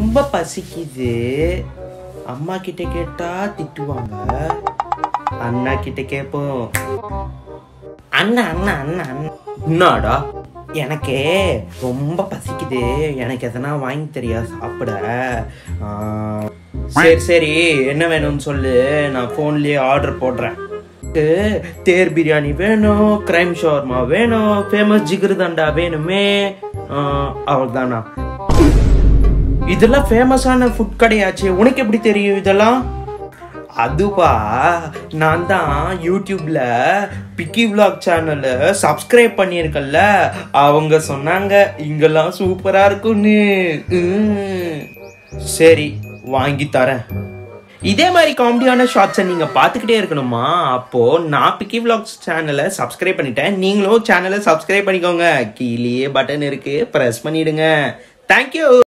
ரொம்ப பசிக்குது அம்மா கிட்ட கேட்டா திட்டுவாங்க அண்ணா கிட்ட கேட்போம் அண்ணா அண்ணா அண்ணா அண்ணா என்னடா எனக்கு ரொம்ப பசிக்குது எனக்கு எதனா வாங்கி தெரியா சாப்பிட ஆ, சரி சரி என்ன வேணும்னு சொல்லு நான் ஃபோன்லயே ஆர்டர் போடுறேன் எனக்கு தேர் பிரியாணி வேணும் கிரைம் ஷவர்மா வேணும் ஃபேமஸ் ஜிகிருதண்டா வேணுமே அவ்வளோதானா இதெல்லாம் ஃபேமஸான ஃபுட் கடையாச்சு உனக்கு எப்படி தெரியும் இதெல்லாம் அதுவா நான் தான் யூடியூப்ல பிக்கி vlog சேனலை சப்ஸ்கிரைப் பண்ணியிருக்கேன்ல அவங்க சொன்னாங்க இங்கெல்லாம் சூப்பரா இருக்கும்னு ம். சரி வாங்கி தரேன் இதே மாதிரி காமெடியான ஷார்ட்ஸை நீங்க பார்த்துக்கிட்டே இருக்கணுமா அப்போ நான் பிக்கி vlogs சேனலை சப்ஸ்கிரைப் பண்ணிட்டேன் நீங்களும் சேனலை சப்ஸ்கிரைப் பண்ணிக்கோங்க கீழே பட்டன் இருக்கு ப்ரெஸ் பண்ணிடுங்க தேங்க்யூ